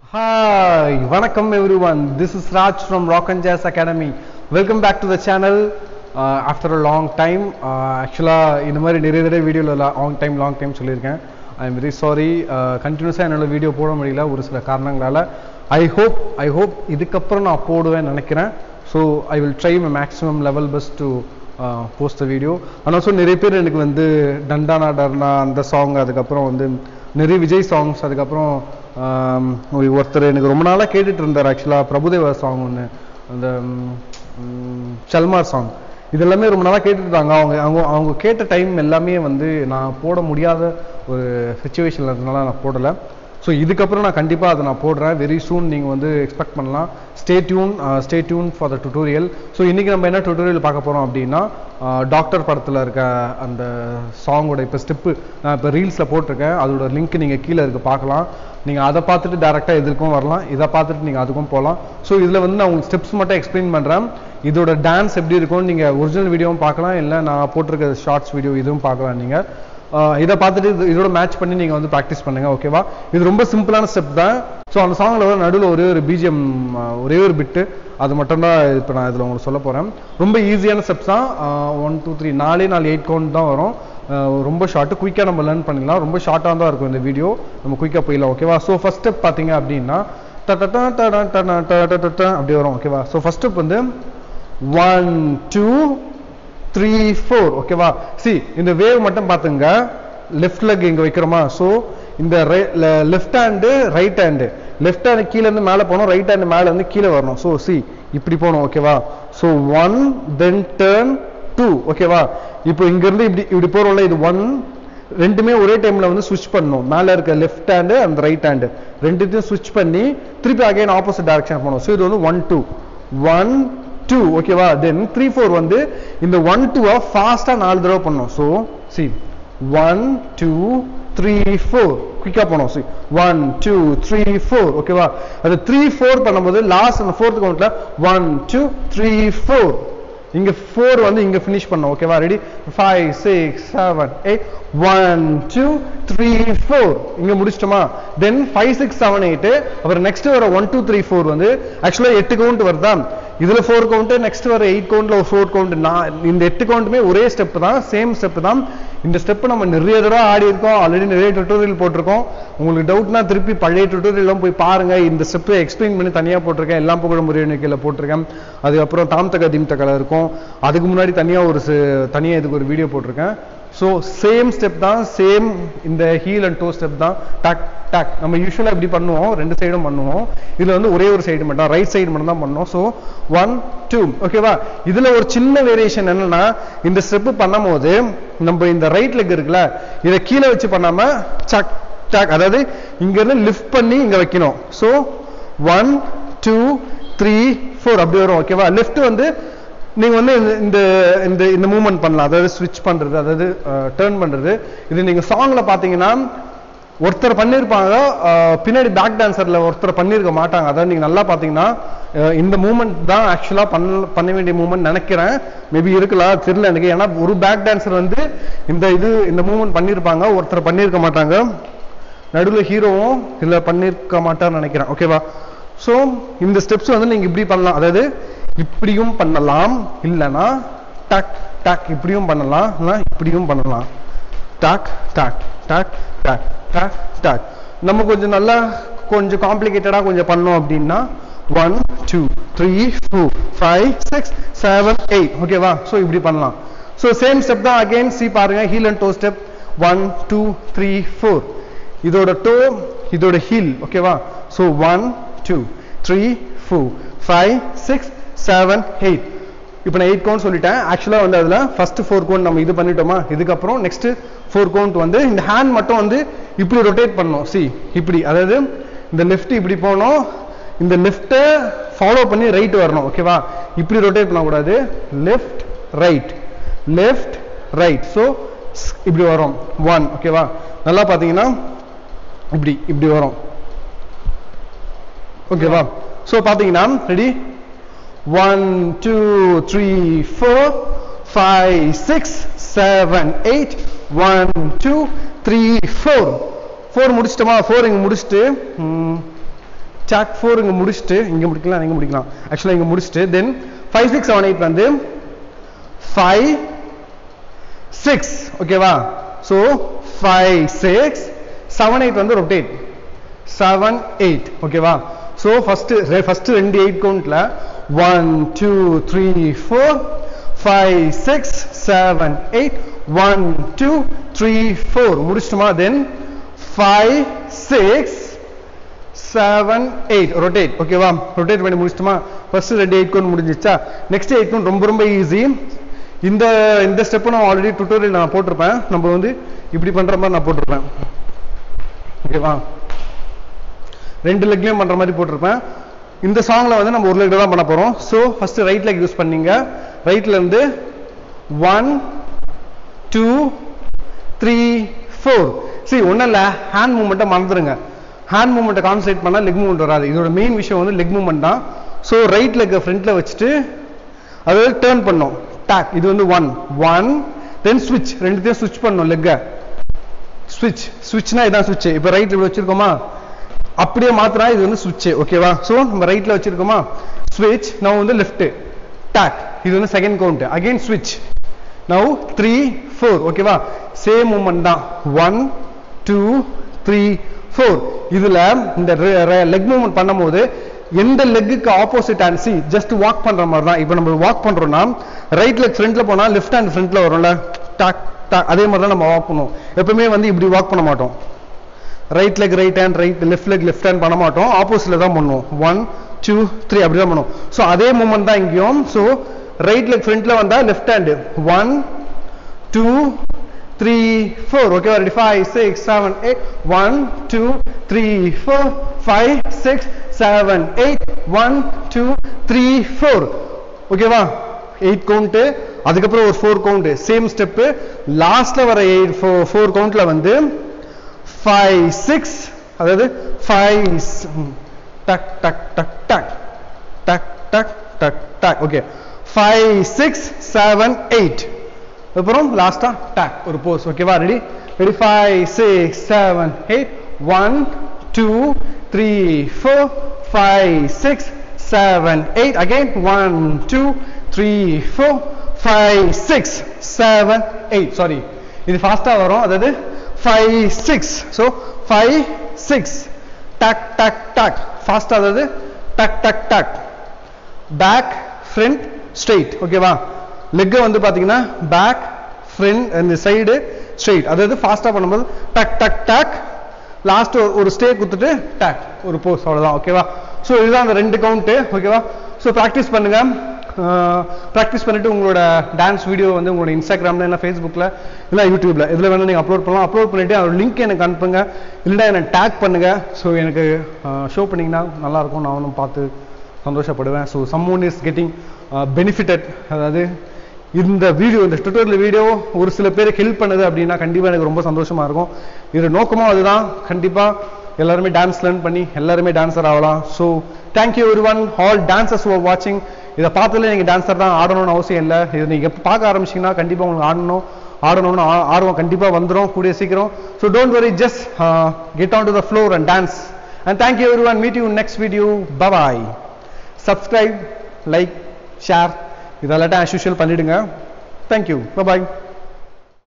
Hi, வணக்கம் everyone. This is Raj from Rock and Jazz Academy. Welcome back to the channel uh, after a long time. Uh, ஆக்சுவலாக இந்த மாதிரி நிறைய தடவை வீடியோவில் லாங் டைம் லாங் டைம் சொல்லியிருக்கேன் I am very sorry கண்டினியூஸாக என்னால் வீடியோ போட முடியல ஒரு சில காரணங்களால் ஐ ஹோப் ஐ ஹோப் இதுக்கப்புறம் நான் போடுவேன் நினைக்கிறேன் so I will try my maximum level best to post the video ஆனால் ஆல்சோ நிறைய பேர் எனக்கு வந்து டண்டானா டர்னா அந்த சாங் அதுக்கப்புறம் வந்து நிறைய விஜய் சாங்ஸ் அதுக்கப்புறம் ஆம், ஒரு- ஒருத்தர் எனக்கு ரொம்ப நாளாக கேட்டுட்டு இருந்தார் ஆக்சுவலாக பிரபுதேவா சாங் ஒன்று அந்த ம், ம், சல்மார் சாங் இதெல்லாமே ரொம்ப நாளாக கேட்டுட்டு இருந்தாங்க அவங்க அவங்க அவங்க கேட்ட டைம் எல்லாமே வந்து நான் போட முடியாத ஒரு சுச்சுவேஷனில் இருந்தனால நான் போடலை ஸோ இதுக்கப்புறம் நான் கண்டிப்பாக அதை நான் போடுறேன் வெரி சூன் நீங்கள் வந்து எக்ஸ்பெக்ட் பண்ணலாம் stay tune stay tune for the tutorial so இன்றைக்கி நம்ம என்ன டுட்டோரியல் பார்க்க போகிறோம் அப்படின்னா டாக்டர் படத்தில் இருக்க அந்த சாங்கோட இப்போ ஸ்டெப்பு நான் இப்போ ரீல்ஸில் போட்டிருக்கேன் அதோட லிங்க் நீங்கள் கீழே இருக்க பார்க்கலாம் நீங்கள் அதை பார்த்துட்டு டேரெக்டாக எதுக்கும் வரலாம் இதை பார்த்துட்டு நீங்கள் அதுக்கும் போகலாம் ஸோ இதில் வந்து நான் உங்களுக்கு ஸ்டெப்ஸ் மட்டும் எக்ஸ்பிளைன் பண்ணுறேன் இதோட டான்ஸ் எப்படி இருக்கும்னு நீங்கள் ஒரிஜினல் வீடியோவும் பார்க்கலாம் இல்லை நான் போட்டிருக்க ஷார்ட்ஸ் வீடியோ இதுவும் பார்க்கலாம் நீங்கள் ஆஹ் இதை பார்த்துட்டு இது- இதோட மேட்ச் பண்ணி நீங்கள் வந்து ப்ராக்டிஸ் பண்ணுங்க ஓகேவா இது ரொம்ப சிம்பிளான ஸ்டெப் தான் ஸோ அந்த சாங்கில் வர நடுவில் ஒரே ஒரு பிஜிஎம் ஒரே ஒரு பிட்டு அது மட்டும்தான் இப்போ நான் இதில் உங்களுக்கு சொல்ல போகிறேன் ரொம்ப ஈஸியான ஸ்டெப்ஸ் தான் ஒன் டூ த்ரீ நாலே நாலு எயிட் கவுண்ட் தான் வரும் ஆஹ் ரொம்ப ஷார்ட்டு குயிக்காக நம்ம லேர்ன் பண்ணிடலாம் ரொம்ப ஷார்ட்டாக தான் இருக்கும் இந்த வீடியோ நம்ம குயிக்காக போயிடலாம் ஓகேவா ஸோ ஃபஸ்ட் ஸ்டெப் பார்த்தீங்க அப்படின்னா டடடா டடா டடா டடா டடா அப்படி வரும் ஓகேவா ஸோ ஃபஸ்ட் ஸ்டெப் வந்து ஒன் டூ த்ரீ ஃபோர் ஓகேவா சி இந்த வேவ் மட்டும் பார்த்துங்க லெஃப்ட் லெக் இங்கே வைக்கிறோமா ஸோ இந்த left hand right hand left hand கீழே இருந்து மேலே போகணும் ரைட் ஹேண்டு மேலே இருந்து கீழே வரணும் ஸோ சி இப்படி போகணும் ஓகேவா so one then turn two ஓகேவா இப்போ இங்கேருந்து இப்படி இப்படி போகிறோம்ல இது ஒன் ரெண்டுமே ஒரே டைம்ல வந்து ஸ்விட்ச் பண்ணணும் மேல இருக்க லெஃப்ட் ஹேண்டு அந்த ரைட் ஹேண்டு ரெண்டுத்தையும் ஸ்விட்ச் பண்ணி திருப்பி அகைன் ஆப்போசிட் டைரக்ஷன் போகணும் ஸோ இது வந்து ஒன் டூ ஒன் டூ ஓகேவா தென் த்ரீ ஃபோர் வந்து இந்த ஒன் டூவை ஃபாஸ்ட்டாக நாலு தடவை பண்ணணும் so see one two three four குயிக்காக போனோம் see one two three four ஓகேவா அது த்ரீ ஃபோர் பண்ணும்போது லாஸ்ட் அந்த ஃபோர்த் கவுண்ட்ல ஒன் டூ த்ரீ ஃபோர் இங்க ஃபோர் வந்து இங்க ஃபினிஷ் பண்ணோம் ஓகேவா ready five six seven eight one two three four இங்க முடிச்சிட்டோமா then five six seven eight அப்புறம் நெக்ஸ்ட் வர ஒன் டூ த்ரீ ஃபோர் வந்து ஆக்சுவலாக எட்டு கவுண்ட் வருதா இதுல ஃபோர் கவுண்ட் நெக்ஸ்ட் வர எயிட் கவுண்ட்ல ஒரு ஃபோர் கவுண்ட் நான் இந்த எட்டு கவுண்ட்டுமே ஒரே ஸ்டெப் தான் சேம் ஸ்டெப் தான் இந்த ஸ்டெப் நம்ம நிறைய தடவை ஆடி இருக்கோம் ஆல்ரெடி நிறைய டுட்டோரியல் போட்டிருக்கோம் உங்களுக்கு டவுட்னா திருப்பி பழைய டுட்டோரியல்லாம் போய் பாருங்க இந்த ஸ்டெப் எக்ஸ்பிளைன் பண்ணி தனியா போட்டிருக்கேன் எல்லாம் புகழ முறையணிக்கையில் போட்டிருக்கேன் அதுக்கப்புறம் தாம் தக தீம் தகல இருக்கும் அதுக்கு முன்னாடி தனியா ஒரு சி- தனியா இதுக்கு ஒரு வீடியோ போட்டிருக்கேன் ஸோ சேம் ஸ்டெப் தான் சேம் இந்த ஹீல் அண்ட் டோ ஸ்டெப் தான் டக் டக் நம்ம யூஸ்வலாக இப்படி பண்ணுவோம் ரெண்டு சைடும் பண்ணுவோம் இதுல வந்து ஒரே ஒரு சைடு மட்டும் ரைட் சைடு மட்டும் தான் பண்ணோம் ஸோ ஒன் டூ ஓகேவா இதுல ஒரு சின்ன வேரியேஷன் என்னன்னா இந்த ஸ்டெப் பண்ணும்போது நம்ம இந்த ரைட் லெக் இருக்குல்ல இதை கீழே வச்சு பண்ணாம சக் டக் அதாவது இங்க இருந்து லிஃப்ட் பண்ணி இங்க வைக்கணும் so one two three four அப்படி வரும் ஓகேவா லெஃப்ட் வந்து நீங்க வந்து இந்த- இந்த இந்த இந்த மூவ்மெண்ட் பண்ணலாம் அதாவது ஸ்விட்ச் பண்றது அதாவது டேர்ன் பண்றது இது நீங்க சாங்ல பாத்தீங்கன்னா ஒருத்தர் பண்ணியிருப்பாங்க அஹ், பின்னாடி பேக் டான்சர்ல ஒருத்தர் பண்ணியிருக்க மாட்டாங்க அதாவது நீங்க நல்லா பாத்தீங்கன்னா அஹ், இந்த மூமெண்ட் தான் ஆக்சுவலா பண்ண பண்ண வேண்டிய மூமெண்ட் நினைக்கிறேன் மேபி இருக்கலாம் தெரியல எனக்கு ஏன்னா ஒரு பேக் டான்சர் வந்து இந்த இது இந்த மூமெண்ட் பண்ணியிருப்பாங்க ஒருத்தர் பண்ணியிருக்க மாட்டாங்க நடுவில் ஹீரோவும் இதில் பண்ணியிருக்க மாட்டார்னு நினைக்கிறேன் ஓகேவா ஸோ இந்த ஸ்டெப்ஸ் வந்து நீங்கள் இப்படி பண்ணலாம் அதாவது இப்படியும் பண்ணலாம் இல்லைன்னா டக் டக் இப்படியும் பண்ணலாம் இல்லைன்னா இப்படியும் பண்ணலாம் டாக் டாக் டாக் டாக் டாக் டாக் நம்ம கொஞ்சம் நல்லா கொஞ்சம் காம்ப்ளிகேட்டடாக கொஞ்சம் பண்ணோம் அப்படின்னா one two three four five six seven eight ஓகேவா ஸோ இப்படி பண்ணலாம் ஸோ சேம் ஸ்டெப் தான் அகைன் சி பாருங்க heel and toe step one two three four இதோட டோ இதோட ஹீல் ஓகேவா so one two three four five six seven eight இப்போ நான் எயிட் கவுண்ட் சொல்லிட்டேன் ஆக்சுவலாக வந்து அதில் ஃபர்ஸ்ட் ஃபோர் கவுண்ட் நம்ம இது பண்ணிட்டோமா இதுக்கப்புறம் நெக்ஸ்ட் ஃபோர் கவுண்ட் வந்து இந்த ஹேண்ட் மட்டும் வந்து இப்படி ரொட்டேட் பண்ணணும் சி இப்படி அதாவது இந்த லெஃப்ட் இப்படி போகணும் இந்த லெஃப்ட்டை ஃபாலோ பண்ணி ரைட் வரணும் ஓகேவா இப்படி ரொட்டேட் பண்ணக்கூடாது left right left right so இப்படி வரும் ஒன் ஓகேவா நல்லா பார்த்தீங்கன்னா இப்படி இப்படி வரும் ஓகேவா ஸோ பார்த்தீங்கன்னா ready one two three four five six seven eight one two three four four முடிச்சிட்டோமா ஃபோர் இங்கே முடிச்சுட்டு சாட் ஃபோர் இங்கே முடிச்சுட்டு இங்கே முடிக்கலாம் இங்கே முடிக்கலாம் ஆக்சுவலாக இங்கே முடிச்சுட்டு then five six seven eight வந்து ஃபைவ் சிக்ஸ் ஓகேவா so five six seven eight வந்து ரொட்டேட் செவன் எயிட் ஓகேவா ஸோ ஃபர்ஸ்ட் ஃபர்ஸ்ட் ரெண்டு எயிட் கவுண்ட்ல one two three four five six seven eight one two three four முடிச்சிட்டுமா then five six seven eight rotate ஓகேவா rotate பண்ணி முடிச்சிட்டுமா first ரெண்டு eight count முடிஞ்சிச்சா நெக்ஸ்ட் எயிட் கவுண்ட் ரொம்ப ரொம்ப ஈஸி இந்த இந்த ஸ்டெப்பை நான் ஆல்ரெடி டுட்டோரியல் நான் போட்டிருப்பேன் நம்ம வந்து இப்படி பண்ற மாதிரி நான் போட்டிருப்பேன் ஓகேவா ரெண்டு லெக்லையும் பண்ற மாதிரி போட்டிருப்பேன் இந்த சாங்ல வந்து நம்ம ஒரு லெக் தான் பண்ண போறோம் so first right leg use பண்ணீங்க ரைட்ல இருந்து ஒன் டூ த்ரீ ஃபோர் சரி ஒன்றும் இல்லை ஹேண்ட் மூவ்மெண்ட்டை மறந்துடுங்க ஹேண்ட் மூவ்மெண்ட்டை கான்சன்ட்ரேட் பண்ணால் லெக் மூவ்மெண்ட் வராது இதோட மெயின் விஷயம் வந்து லெக் மூவ்மெண்ட் தான் ஸோ ரைட் லெக்கை ஃப்ரண்ட்ல வச்சுட்டு அதாவது டேர்ன் பண்ணோம் டேக் இது வந்து ஒன் ஒன் தென் ஸ்விட்ச் ரெண்டுத்தையும் ஸ்விட்ச் பண்ணோம் லெக்கை ஸ்விட்ச் ஸ்விட்ச்னா இதான் ஸ்விட்ச் இப்போ ரைட்ல இப்படி வச்சிருக்கோமா அப்படியே மாத்தினா இது வந்து ஸ்விட்ச் ஓகேவா ஸோ நம்ம ரைட்ல வச்சிருக்கோமா ஸ்விட்ச் நான் வந்து லெஃப்ட் டேக் இது வந்து செகண்ட் கவுண்ட் அகைன் ஸ்விட்ச் நவ் த்ரீ ஃபோர் ஓகேவா சேம் மூமெண்ட் தான் ஒன் டூ த்ரீ ஃபோர் இதுல இந்த லெக் மூவ்மெண்ட் பண்ணும்போது எந்த லெக்குக்கு opposite hand see just walk பண்ற மாதிரி தான் இப்போ நம்ம வாக் பண்றோம்னா ரைட் லெக் ஃப்ரண்ட்ல போனா லெஃப்ட் ஹேண்ட் ஃப்ரண்ட்ல வரும்ல டாக் டாக் அதே மாதிரி தான் நம்ம வாக் பண்ணுவோம் எப்பவுமே வந்து இப்படி வாக் பண்ண மாட்டோம் right leg right hand right left leg left hand பண்ண மாட்டோம் ஆப்போசிட்ல தான் பண்ணுவோம் ஒன் டூ த்ரீ அப்படி தான் பண்ணுவோம் ஸோ அதே மூமெண்ட் தான் இங்கேயும் ஸோ ரைட் லெக் ஃப்ரண்ட்ல வந்தா left hand one two three four ஓகேவா ready five six seven eight one two three four five six seven eight one two three four ஓகேவா எயிட் கவுண்ட்டு அதுக்கப்புறம் ஒரு ஃபோர் கவுண்ட் சேம் ஸ்டெப்பு லாஸ்ட்ல வர eight four கவுண்ட்ல வந்து five six அதாவது five டக் டக் டக் டக் டக் டக் டக் டக் okay five six seven eight அப்புறம் லாஸ்டா டக் ஒரு போஸ் ஓகேவா ready ready five six seven eight one two three four five six seven eight again one two three four five six seven eight sorry இது ஃபாஸ்டா வரும் அதாவது five six so five six டக் டக் டக் ஃபாஸ்டா அதாவது டக் டக் டக் பேக் ஃப்ரண்ட் ஸ்ட்ரெயிட் ஓகேவா லெக்கை வந்து பார்த்தீங்கன்னா பேக் ஃப்ரண்ட் இந்த சைடு ஸ்ட்ரெயிட் அதாவது ஃபாஸ்ட்டாக பண்ணும்போது டக் டக் டக் லாஸ்ட் ஒரு ஸ்டே கொடுத்துட்டு டக் ஒரு போஸ் அவ்வளோதான் ஓகேவா ஸோ இதுதான் அந்த ரெண்டு கவுண்ட்டு ஓகேவா ஸோ ப்ராக்டிஸ் பண்ணுங்க ப்ராக்டிஸ் பண்ணிட்டு உங்களோட டான்ஸ் வீடியோ வந்து உங்களோட இன்ஸ்டாகிராமில் இல்லை ஃபேஸ்புக்கில் இல்லை யூடியூப்ல இதில் வேணால் நீங்கள் அப்லோட் பண்ணலாம் அப்லோட் பண்ணிட்டு அதோட லிங்க் எனக்கு அனுப்புங்க இல்லைன்னா எனக்கு டேக் பண்ணுங்க ஸோ எனக்கு ஷோ பண்ணிங்கன்னா நல்லாயிருக்கும் நானும் பார்த்து சந்தோஷப்படுவேன் so someone is getting benefited அதாவது இந்த வீடியோ இந்த டுட்டோரியல் வீடியோ ஒரு சில பேருக்கு ஹெல்ப் பண்ணுது அப்படின்னா கண்டிப்பாக எனக்கு ரொம்ப சந்தோஷமா இருக்கும் இது நோக்கமும் அதுதான் கண்டிப்பாக எல்லாருமே டான்ஸ் லேர்ன் பண்ணி எல்லாருமே டான்சர் ஆகலாம் so thank you everyone all dancers oh வாட்சிங் இதை பார்த்ததுல நீங்கள் டான்சர் தான் ஆடணும்னு அவசியம் இல்லை இது நீங்கள் எப்போ பார்க்க ஆரம்பிச்சிங்கன்னா கண்டிப்பாக உங்களுக்கு ஆடணும் ஆடணும்னு ஆ- ஆர்வம் கண்டிப்பாக வந்துடும் கூடிய சீக்கிரம் so don't worry just get on to the floor and dance and thank you everyone meet you next video bye bye subscribe like share இதெல்லாட்டும் ஆஸ் யூஷுவல் பண்ணிடுங்க தேங்க்யூ பாய்